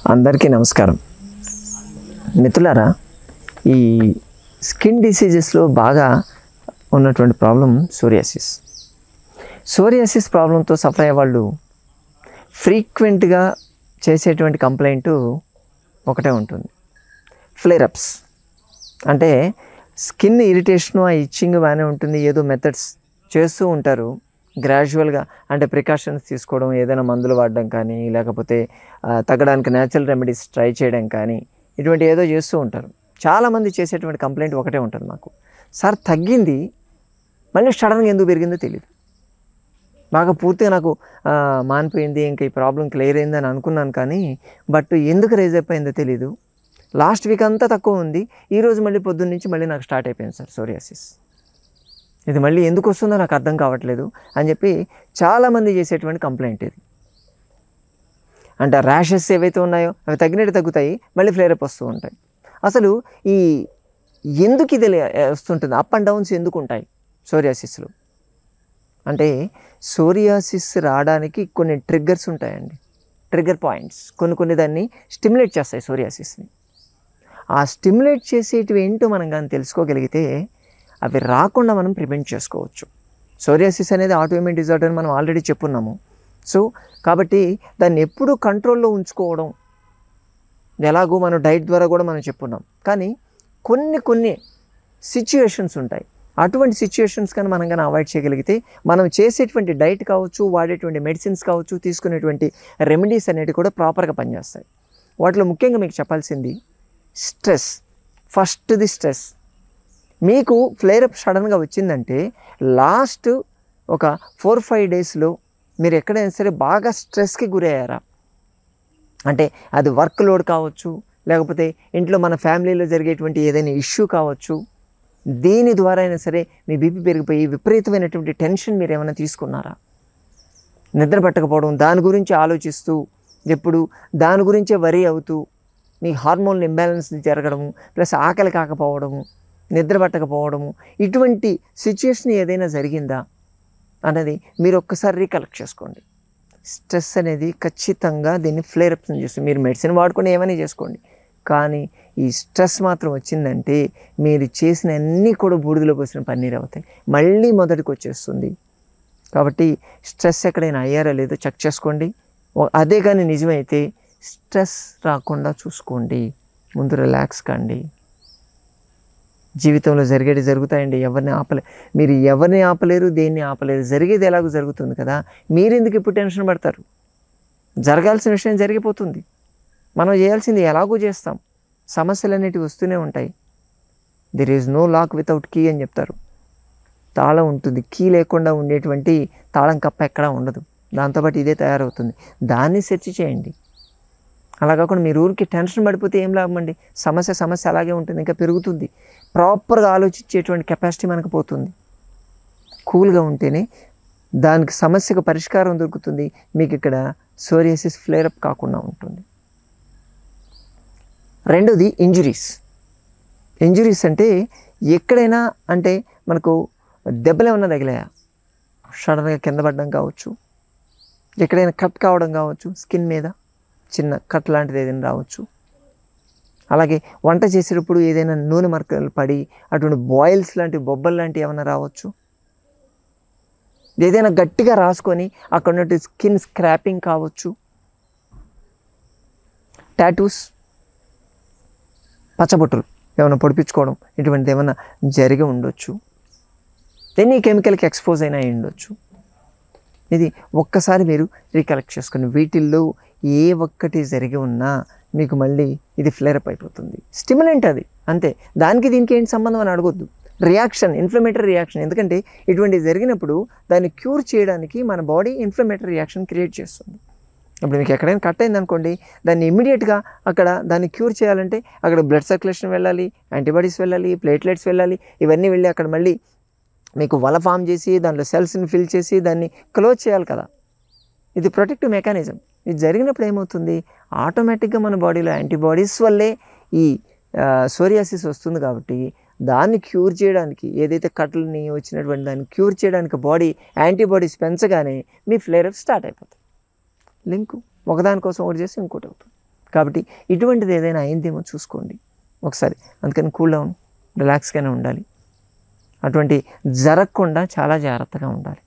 అందరికీ నమస్కారం మిత్రులారా ఈ స్కిన్ డిసీజెస్లో బాగా ఉన్నటువంటి ప్రాబ్లం సోరియాసిస్ సోరియాసిస్ ప్రాబ్లంతో సఫర్ అయ్యే వాళ్ళు ఫ్రీక్వెంట్గా చేసేటువంటి కంప్లైంట్ ఒకటే ఉంటుంది ఫ్లేరప్స్ అంటే స్కిన్ ఇరిటేషను ఆ ఇచ్చింగ్ బాగానే ఉంటుంది ఏదో మెథడ్స్ చేస్తూ ఉంటారు గ్రాడ్యువల్గా అంటే ప్రికాషన్స్ తీసుకోవడం ఏదైనా మందులు వాడడం కానీ లేకపోతే ఆ, తగ్గడానికి న్యాచురల్ రెమెడీస్ ట్రై చేయడం కానీ ఇటువంటి ఏదో చేస్తూ ఉంటారు చాలామంది చేసేటువంటి కంప్లైంట్ ఒకటే ఉంటుంది మాకు సార్ తగ్గింది మళ్ళీ సడన్గా ఎందుకు పెరిగిందో తెలియదు బాగా పూర్తిగా నాకు ఆ, మానిపోయింది ఇంకా ఈ ప్రాబ్లం క్లియర్ అయింది అని అనుకున్నాను కానీ బట్ ఎందుకు రేజ్ అయిపోయిందో తెలీదు లాస్ట్ వీక్ అంతా తక్కువ ఉంది ఈరోజు మళ్ళీ పొద్దున్న నుంచి మళ్ళీ నాకు స్టార్ట్ అయిపోయింది సార్ సోరియాసిస్ ఇది మళ్ళీ ఎందుకు వస్తుందో నాకు అర్థం కావట్లేదు అని చెప్పి చాలామంది చేసేటువంటి కంప్లైంట్ ఇది అంటే ర్యాషెస్ ఏవైతే ఉన్నాయో అవి తగ్గినట్టు తగ్గుతాయి మళ్ళీ ఫ్లేరప్ వస్తూ ఉంటాయి అసలు ఈ ఎందుకు ఇది లే- వస్తుంటుంది అప్ అండ్ డౌన్స్ ఎందుకు ఉంటాయి సోరియాసిస్లో అంటే సోరియాసిస్ రావడానికి కొన్ని ట్రిగ్గర్స్ ఉంటాయండి ట్రిగ్గర్ పాయింట్స్ కొన్ని కొన్ని దాన్ని స్టిమ్యులేట్ చేస్తాయి సోరియాసిస్ని ఆ స్టిమ్యులేట్ చేసేటివి ఏంటో మనం కానీ తెలుసుకోగలిగితే అవి రాకుండా మనం ప్రివెంట్ చేసుకోవచ్చు సోరియాసిస్ అనేది ఆటోమేట్ డిజార్డర్ అని మనం ఆల్రెడీ చెప్పున్నాము సో కాబట్టి దాన్ని ఎప్పుడూ కంట్రోల్లో ఉంచుకోవడం ఎలాగో మనం డైట్ ద్వారా కూడా మనం చెప్పున్నాం కానీ కొన్ని కొన్ని సిచ్యుయేషన్స్ ఉంటాయి అటువంటి సిచ్యుయేషన్స్ కానీ మనం కానీ అవాయిడ్ చేయగలిగితే మనం చేసేటువంటి డైట్ కావచ్చు వాడేటువంటి మెడిసిన్స్ కావచ్చు తీసుకునేటువంటి రెమెడీస్ అనేవి కూడా ప్రాపర్గా పనిచేస్తాయి వాటిలో ముఖ్యంగా మీకు చెప్పాల్సింది స్ట్రెస్ ఫస్ట్ది స్ట్రెస్ మీకు ఫ్లేరప్ సడన్గా వచ్చిందంటే లాస్ట్ ఒక ఫోర్ ఫైవ్ డేస్లో మీరు ఎక్కడైనా సరే బాగా స్ట్రెస్కి గురయ్యారా అంటే అది వర్క్ లోడ్ కావచ్చు లేకపోతే ఇంట్లో మన ఫ్యామిలీలో జరిగేటువంటి ఏదైనా ఇష్యూ కావచ్చు దేని ద్వారా అయినా సరే మీ బీపీ పెరిగిపోయి విపరీతమైనటువంటి టెన్షన్ మీరు ఏమైనా తీసుకున్నారా నిద్ర పట్టకపోవడం దాని గురించి ఆలోచిస్తూ ఎప్పుడు దాని గురించే వరీ అవుతూ మీ హార్మోన్ ఇంబ్యాలెన్స్ జరగడము ప్లస్ ఆకలి కాకపోవడము నిద్ర పట్టకపోవడము ఇటువంటి సిచ్యుయేషన్ ఏదైనా జరిగిందా అన్నది మీరు ఒక్కసారి రీకలెక్ట్ చేసుకోండి స్ట్రెస్ అనేది ఖచ్చితంగా దీన్ని ఫ్లేరప్స్ చేస్తుంది మీరు మెడిసిన్ వాడుకొని ఏమైనా చేసుకోండి కానీ ఈ స్ట్రెస్ మాత్రం వచ్చిందంటే మీరు చేసిన అన్నీ కూడా బూడిదలో పోసిన పన్నీర్ అవుతాయి మళ్ళీ మొదటికి వచ్చేస్తుంది కాబట్టి స్ట్రెస్ ఎక్కడైనా అయ్యారా లేదో చెక్ చేసుకోండి ఓ- అదే కానీ నిజమైతే స్ట్రెస్ రాకుండా చూసుకోండి ముందు రిలాక్స్ కండి జీవితంలో జరిగేది జరుగుతాయండి ఎవరిని ఆపలే మీరు ఎవరిని ఆపలేరు దేన్ని ఆపలేరు జరిగేది ఎలాగో జరుగుతుంది కదా మీరు ఎందుకు ఇప్పుడు టెన్షన్ పడతారు జరగాల్సిన విషయం జరిగిపోతుంది మనం చేయాల్సింది ఎలాగో చేస్తాం సమస్యలు అనేటివి వస్తూనే ఉంటాయి there is no lock without key అని చెప్తారు తాళం ఉంటుంది కీ లేకుండా ఉండేటువంటి తాళం కప్ప ఎక్కడా ఉండదు దాంతోపాటు ఇదే తయారవుతుంది దాన్ని సెర్చ్ చేయండి అలా కాకుండా మీరు ఊరికి టెన్షన్ పడిపోతే ఏం లాభం అండి సమస్య సమస్య అలాగే ఉంటుంది ఇంకా పెరుగుతుంది ప్రాపర్గా ఆలోచించేటువంటి కెపాసిటీ మనకు పోతుంది కూల్గా ఉంటేనే దానికి సమస్యకు పరిష్కారం దొరుకుతుంది మీకు ఇక్కడ సోరియాసిస్ ఫ్లేరప్ కాకుండా ఉంటుంది రెండోది ఇంజురీస్ ఇంజురీస్ అంటే ఎక్కడైనా అంటే మనకు దెబ్బలు ఏమన్నా తగిలాయా సడన్గా కింద పడడం కావచ్చు ఎక్కడైనా కట్ కావడం కావచ్చు స్కిన్ మీద చిన్న కట్ లాంటిది ఏదైనా రావచ్చు అలాగే వంట చేసేటప్పుడు ఏదైనా నూనె మరకలు పడి అటువంటి బాయిల్స్ లాంటి బొబ్బలు లాంటివి ఏమైనా రావచ్చు ఏదైనా గట్టిగా రాసుకొని అక్కడ ఉన్నట్టు స్కిన్ స్క్రాపింగ్ కావచ్చు టాటూస్ పచ్చబొట్టులు ఏమైనా పొడిపించుకోవడం ఇటువంటి ఏమైనా జరిగి ఉండొచ్చు ఎన్ని కెమికల్కి ఎక్స్పోజ్ అయినా అయి ఉండొచ్చు ఇది ఒక్కసారి మీరు రీకలెక్ట్ చేసుకుని వీటిల్లో ఏ ఒక్కటి జరిగి ఉన్నా మీకు మళ్ళీ ఇది ఫ్లేరప్ అయిపోతుంది స్టిములెంట్ అది అంతే దానికి దీనికి ఏంటి సంబంధం అని అడగొద్దు రియాక్షన్ ఇన్ఫ్లమేటరీ రియాక్షన్ ఎందుకంటే ఇటువంటివి జరిగినప్పుడు దాన్ని క్యూర్ చేయడానికి మన బాడీ ఇన్ఫ్లమేటరీ రియాక్షన్ క్రియేట్ చేస్తుంది ఇప్పుడు మీకు ఎక్కడైనా కట్ అయింది అనుకోండి దాన్ని ఇమీడియట్గా అక్కడ దాన్ని క్యూర్ చేయాలంటే అక్కడ బ్లడ్ సర్క్యులేషన్ వెళ్ళాలి యాంటీబాడీస్ వెళ్ళాలి ప్లేట్లెట్స్ వెళ్ళాలి ఇవన్నీ వెళ్ళి అక్కడ మళ్ళీ మీకు వల ఫామ్ చేసి దాంట్లో సెల్స్ని ఫిల్ చేసి దాన్ని క్లోజ్ చేయాలి కదా ఇది ప్రొటెక్టివ్ మెకానిజం ఇది జరిగినప్పుడు ఏమవుతుంది ఆటోమేటిక్గా మన బాడీలో యాంటీబాడీస్ వల్లే ఈ సోరియాసిస్ వస్తుంది కాబట్టి దాన్ని క్యూర్ చేయడానికి ఏదైతే కట్లని వచ్చినటువంటి దాన్ని క్యూర్ చేయడానికి బాడీ యాంటీబాడీస్ పెంచగానే మీ ఫ్లేరప్ స్టార్ట్ అయిపోతుంది లింకు ఒకదానికోసం ఒకటి చేసి ఇంకోటి అవుతుంది కాబట్టి ఇటువంటిది ఏదైనా అయిందేమో చూసుకోండి ఒకసారి అందుకని కూల్ డౌన్ రిలాక్స్గానే ఉండాలి అటువంటి జరగకుండా చాలా జాగ్రత్తగా ఉండాలి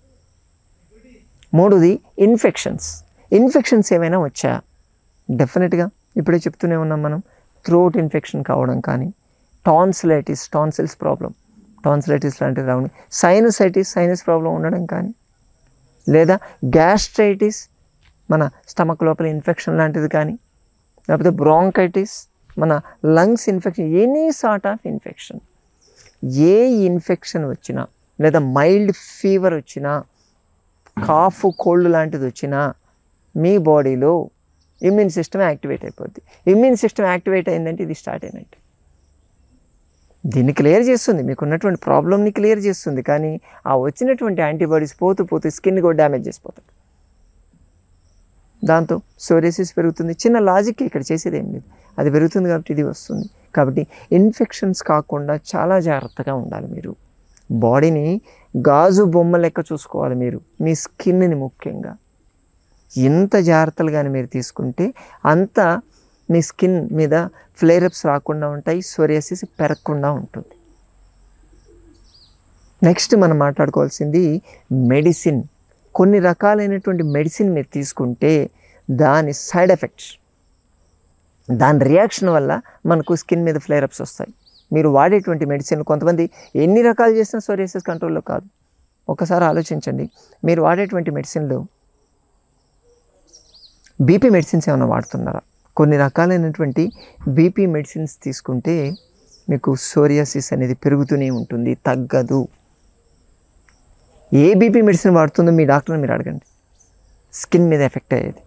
మూడోది ఇన్ఫెక్షన్స్ ఇన్ఫెక్షన్స్ ఏమైనా వచ్చా డెఫినెట్గా ఇప్పుడే చెప్తూనే ఉన్నాం మనం థ్రోట్ ఇన్ఫెక్షన్ కావడం కానీ టాన్సిలైటిస్ టాన్సిల్స్ ప్రాబ్లం టాన్సిలైటిస్ లాంటివి రావడం సైనసైటిస్ సైనస్ ప్రాబ్లం ఉండడం కానీ లేదా గ్యాస్ట్రైటిస్ మన స్టమక్ లోపల ఇన్ఫెక్షన్ లాంటిది కానీ లేకపోతే బ్రాంకైటిస్ మన lungs infection any sort of infection ఏ ఇన్ఫెక్షన్ వచ్చినా లేదా మైల్డ్ ఫీవర్ వచ్చినా కాఫ్ కోల్డ్ లాంటిది వచ్చినా మీ బాడీలో ఇమ్యూన్ సిస్టమ్ యాక్టివేట్ అయిపోద్ది ఇమ్యూన్ సిస్టమ్ యాక్టివేట్ అయిందంటే ఇది స్టార్ట్ అయినట్టు దీన్ని క్లియర్ చేస్తుంది మీకు ఉన్నటువంటి ప్రాబ్లమ్ని క్లియర్ చేస్తుంది కానీ ఆ వచ్చినటువంటి యాంటీబాడీస్ పోతూ పోతూ స్కిన్ కూడా డ్యామేజ్ చేసిపోతాయి దాంతో సోరేసిస్ పెరుగుతుంది చిన్న లాజిక్ ఇక్కడ చేసేది ఏం లేదు అది పెరుగుతుంది కాబట్టి ఇది వస్తుంది కాబట్టి ఇన్ఫెక్షన్స్ కాకుండా చాలా జాగ్రత్తగా ఉండాలి మీరు బాడీని గాజు బొమ్మ లెక్క చూసుకోవాలి మీరు మీ స్కిన్ని ముఖ్యంగా ఎంత జాగ్రత్తలు కానీ మీరు తీసుకుంటే అంత మీ స్కిన్ మీద ఫ్లేరప్స్ రాకుండా ఉంటాయి సోరియాసిస్ పెరగకుండా ఉంటుంది నెక్స్ట్ మనం మాట్లాడుకోవాల్సింది మెడిసిన్ కొన్ని రకాలైనటువంటి మెడిసిన్ మీరు తీసుకుంటే దాని సైడ్ ఎఫెక్ట్స్ దాని రియాక్షన్ వల్ల మనకు స్కిన్ మీద ఫ్లేరప్స్ వస్తాయి మీరు వాడేటువంటి మెడిసిన్ కొంతమంది ఎన్ని రకాలు చేసినా సోరియాసిస్ కంట్రోల్లో కాదు ఒకసారి ఆలోచించండి మీరు వాడేటువంటి మెడిసిన్లో బీపీ మెడిసిన్స్ ఏమైనా వాడుతున్నారా కొన్ని రకాలైనటువంటి బీపీ మెడిసిన్స్ తీసుకుంటే మీకు సోరియాసిస్ అనేది పెరుగుతూనే ఉంటుంది తగ్గదు ఏ బీపీ మెడిసిన్ వాడుతుందో మీ డాక్టర్ని మీరు అడగండి స్కిన్ మీద ఎఫెక్ట్ అయ్యేది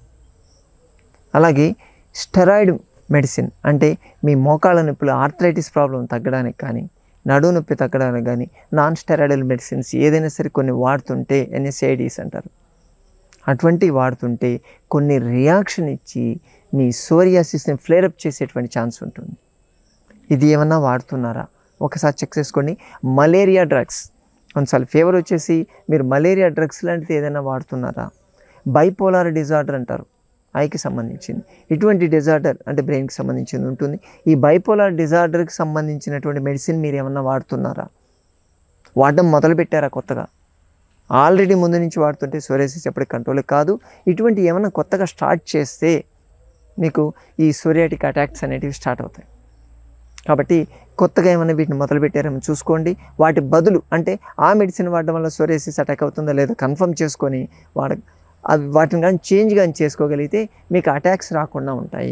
అలాగే స్టెరాయిడ్ మెడిసిన్ అంటే మీ మోకాళ్ళ నొప్పులు ఆర్థరైటిస్ ప్రాబ్లం తగ్గడానికి కానీ నడువు నొప్పి తగ్గడానికి కానీ నాన్ స్టెరాయిడల్ మెడిసిన్స్ ఏదైనా సరే కొన్ని వాడుతుంటే ఎన్ఎస్ఐడిస్ అంటారు అటువంటివి వాడుతుంటే కొన్ని రియాక్షన్ ఇచ్చి మీ సోరియాసిస్ని ఫ్లేరప్ చేసేటువంటి ఛాన్స్ ఉంటుంది ఇది ఏమన్నా వాడుతున్నారా ఒకసారి చెక్ చేసుకోండి మలేరియా డ్రగ్స్ కొన్నిసార్లు ఫీవర్ వచ్చేసి మీరు మలేరియా డ్రగ్స్ లాంటిది ఏదైనా వాడుతున్నారా బైపోలార్ డిజార్డర్ అంటారు ఐకి సంబంధించింది ఇటువంటి డిజార్డర్ అంటే బ్రెయిన్కి సంబంధించింది ఉంటుంది ఈ బైపోలార్ డిజార్డర్కి సంబంధించినటువంటి మెడిసిన్ మీరు ఏమన్నా వాడుతున్నారా వాడడం మొదలుపెట్టారా కొత్తగా ఆల్రెడీ ముందు నుంచి వాడుతుంటే సోరియాసిస్ ఎప్పటికి కంట్రోల్ కాదు ఇటువంటి ఏమైనా కొత్తగా స్టార్ట్ చేస్తే మీకు ఈ సోరియాటిక్ అటాక్స్ అనేటివి స్టార్ట్ అవుతాయి కాబట్టి కొత్తగా ఏమైనా వీటిని మొదలు పెట్టారేమో చూసుకోండి వాటి బదులు అంటే ఆ మెడిసిన్ వాడడం వల్ల సోరియాసిస్ అటాక్ అవుతుందా లేదా కన్ఫర్మ్ చేసుకొని వాడ అవి వాటిని కానీ చేంజ్ కానీ చేసుకోగలిగితే మీకు అటాక్స్ రాకుండా ఉంటాయి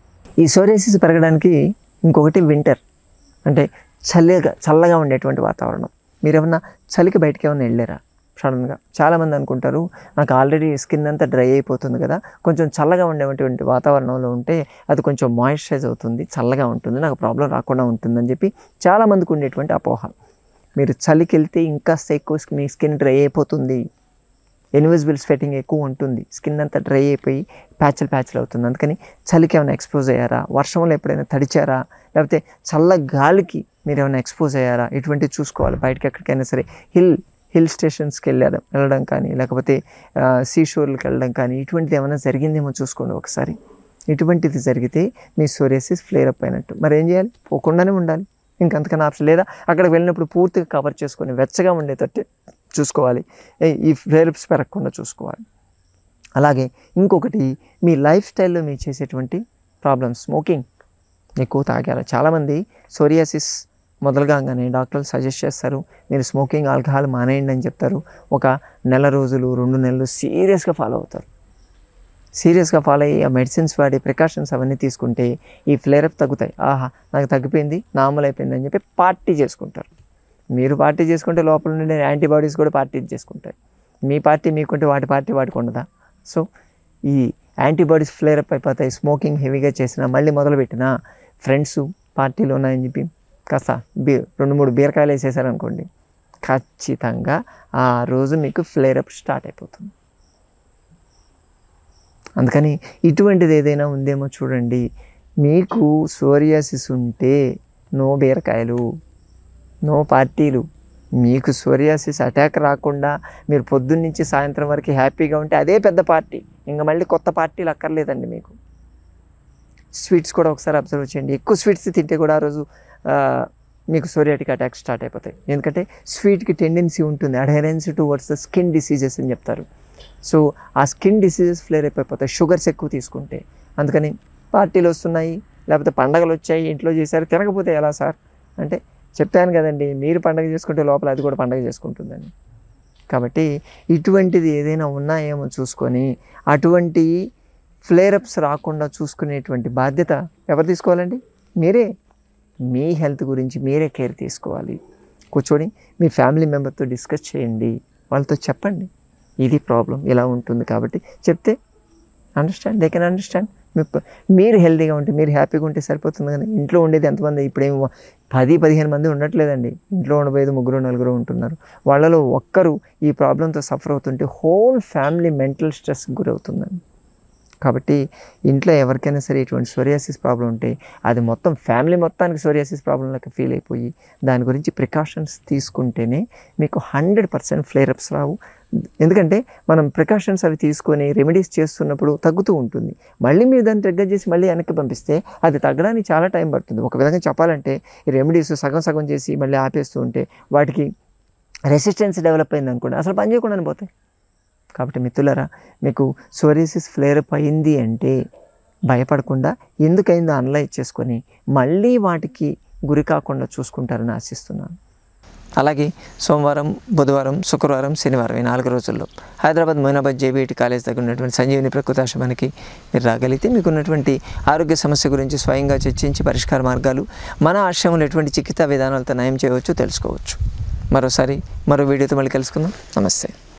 ఈ సోరియాసిస్ పెరగడానికి ఇంకొకటి వింటర్ అంటే చల్లగా చల్లగా ఉండేటువంటి వాతావరణం మీరు ఏమన్నా చలికి బయటకి ఏమైనా వెళ్ళారా సడన్గా చాలామంది అనుకుంటారు నాకు ఆల్రెడీ స్కిన్ అంతా డ్రై అయిపోతుంది కదా కొంచెం చల్లగా ఉండేటువంటి వాతావరణంలో ఉంటే అది కొంచెం మాయిశ్చరైజ్ అవుతుంది చల్లగా ఉంటుంది నాకు ప్రాబ్లం రాకుండా ఉంటుందని చెప్పి చాలామందికి ఉండేటువంటి అపోహ మీరు చలికి వెళ్తే ఇంకా ఎక్కువ మీ స్కిన్ డ్రై అయిపోతుంది ఇన్విజిబుల్ స్వెటింగ్ ఎక్కువ ఉంటుంది స్కిన్ అంతా డ్రై అయిపోయి ప్యాచ్లు ప్యాచ్లు అవుతుంది అందుకని చలికి ఏమైనా ఎక్స్పోజ్ అయ్యారా వర్షంలో ఎప్పుడైనా తడిచారా లేకపోతే చల్ల గాలికి మీరు ఏమైనా ఎక్స్పోజ్ అయ్యారా ఇటువంటివి చూసుకోవాలి బయటకి ఎక్కడికైనా సరే హిల్ హిల్ స్టేషన్స్కి వెళ్ళడం వెళ్ళడం కానీ లేకపోతే సీ షోర్లకు వెళ్ళడం కానీ ఇటువంటిది ఏమైనా జరిగిందేమో చూసుకోండి ఒకసారి ఇటువంటిది జరిగితే మీ సోరియాసిస్ ఫ్లేర్ అప్ అయినట్టు మరి ఏం చేయాలి పోకుండానే ఉండాలి ఇంకంతకన్నా ఆప్షన్ లేదా అక్కడికి వెళ్ళినప్పుడు పూర్తిగా కవర్ చేసుకొని వెచ్చగా ఉండేటట్టు చూసుకోవాలి ఏ- ఈ ఫ్లేరప్స్ పెరగకుండా చూసుకోవాలి అలాగే ఇంకొకటి మీ లైఫ్ స్టైల్లో మీరు చేసేటువంటి ప్రాబ్లమ్స్ స్మోకింగ్ ఎక్కువ తాగారు చాలామంది సోరియాసిస్ మొదలుగానే డాక్టర్లు సజెస్ట్ చేస్తారు మీరు స్మోకింగ్ ఆల్కహాల్ మానేయండి అని చెప్తారు ఒక నెల రోజులు రెండు నెలలు సీరియస్గా ఫాలో అవుతారు సీరియస్గా ఫాలో అయ్యి ఆ మెడిసిన్స్ వాడి ప్రికాషన్స్ అవన్నీ తీసుకుంటే ఈ ఫ్లేరప్ తగ్గుతాయి ఆహా నాకు తగ్గిపోయింది నార్మల్ అయిపోయింది అని చెప్పి పార్టీ చేసుకుంటారు మీరు పార్టీ చేసుకుంటే లోపల నుండి యాంటీబాడీస్ కూడా పార్టీ చేసుకుంటాయి మీ పార్టీ మీకుంటే వాటి పార్టీ వాటికి ఉండదా సో ఈ యాంటీబాడీస్ ఫ్లేరప్ అయిపోతాయి స్మోకింగ్ హెవీగా చేసినా మళ్ళీ మొదలుపెట్టినా ఫ్రెండ్స్ పార్టీలో ఉన్నాయని చెప్పి కాస్త బీ రెండు మూడు బీరకాయలు వేసేసారనుకోండి ఖచ్చితంగా ఆ రోజు మీకు ఫ్లేరప్ స్టార్ట్ అయిపోతుంది అందుకని ఇటువంటిది ఏదైనా ఉందేమో చూడండి మీకు సోరియాసిస్ ఉంటే నో బీరకాయలు నో పార్టీలు మీకు సోరియాసిస్ అటాక్ రాకుండా మీరు పొద్దున్న నుంచి సాయంత్రం వరకు హ్యాపీగా ఉంటే అదే పెద్ద పార్టీ ఇంకా మళ్ళీ కొత్త పార్టీలు అక్కర్లేదండి మీకు స్వీట్స్ కూడా ఒకసారి అబ్జర్వ్ చేయండి ఎక్కువ స్వీట్స్ తింటే కూడా ఆ రోజు ఆ, మీకు సోరియాటిక్ అటాక్ స్టార్ట్ అయిపోతాయి ఎందుకంటే స్వీట్కి టెండెన్సీ ఉంటుంది adherence towards the skin diseases అని చెప్తారు సో ఆ స్కిన్ డిసీజెస్ ఫ్లేర్ అయిపోతాయి షుగర్స్ ఎక్కువ తీసుకుంటే అందుకని పార్టీలు వస్తున్నాయి లేకపోతే పండగలు వచ్చాయి ఇంట్లో చేశారు తినకపోతే ఎలా సార్ అంటే చెప్పాను కదండి మీరు పండగ చేసుకుంటే లోపల అది కూడా పండగ చేసుకుంటుందని కాబట్టి ఇటువంటిది ఏదైనా ఉన్నాయేమో చూసుకొని అటువంటి ఫ్లేరప్స్ రాకుండా చూసుకునేటువంటి బాధ్యత ఎవరు తీసుకోవాలండి మీరే మీ హెల్త్ గురించి మీరే కేర్ తీసుకోవాలి కూర్చొని మీ ఫ్యామిలీ మెంబర్తో డిస్కస్ చేయండి వాళ్ళతో చెప్పండి ఇది ప్రాబ్లం ఇలా ఉంటుంది కాబట్టి చెప్తే అండర్స్టాండ్ దే కెన్ అండర్స్టాండ్ మీరు హెల్తీగా ఉంటే మీరు హ్యాపీగా ఉంటే సరిపోతుంది కానీ ఇంట్లో ఉండేది ఎంతమంది ఇప్పుడేం పది పదిహేను మంది ఉండట్లేదండి ఇంట్లో ఉండబోయేది ముగ్గురు నలుగురు ఉంటున్నారు వాళ్ళలో ఒక్కరు ఈ ప్రాబ్లంతో సఫర్ అవుతుంటే హోల్ ఫ్యామిలీ మెంటల్ స్ట్రెస్కి గురవుతుందండి కాబట్టి ఇంట్లో ఎవరికైనా సరే ఇటువంటి సోరియాసిస్ ప్రాబ్లం ఉంటే అది మొత్తం ఫ్యామిలీ మొత్తానికి సోరియాసిస్ ప్రాబ్లంలోకి ఫీల్ అయిపోయి దాని గురించి ప్రికాషన్స్ తీసుకుంటేనే మీకు హండ్రెడ్ పర్సెంట్ ఫ్లేరప్స్ రావు ఎందుకంటే మనం ప్రికాషన్స్ అవి తీసుకొని రెమెడీస్ చేస్తున్నప్పుడు తగ్గుతూ ఉంటుంది మళ్ళీ మీరు దాన్ని ట్రిగ్గర్ చేసి మళ్ళీ వెనక్కి పంపిస్తే అది తగ్గడానికి చాలా టైం పడుతుంది ఒక విధంగా చెప్పాలంటే ఈ రెమెడీస్ సగం సగం చేసి మళ్ళీ ఆపేస్తూ ఉంటే వాటికి రెసిస్టెన్స్ డెవలప్ అయింది అనుకోండి అసలు పని చేయకుండానే పోతాయి కాబట్టి మిత్రులరా మీకు సోరియాసిస్ ఫ్లేరప్ అయింది అంటే భయపడకుండా ఎందుకైందో అనలైజ్ చేసుకొని మళ్ళీ వాటికి గురి కాకుండా చూసుకుంటారని ఆశిస్తున్నాను అలాగే సోమవారం బుధవారం శుక్రవారం శనివారం ఈ నాలుగు రోజుల్లో హైదరాబాద్ మొయినాబాద్ జేబీఐటి కాలేజ్ దగ్గర ఉన్నటువంటి సంజీవిని ప్రకృతాశ్రమానికి మీరు రాగలిగితే మీకు ఉన్నటువంటి ఆరోగ్య సమస్య గురించి స్వయంగా చర్చించి పరిష్కార మార్గాలు మన ఆశ్రమంలో ఎటువంటి చికిత్సా విధానాలతో నయం చేయవచ్చు తెలుసుకోవచ్చు మరోసారి మరో వీడియోతో మళ్ళీ కలుసుకుందాం నమస్తే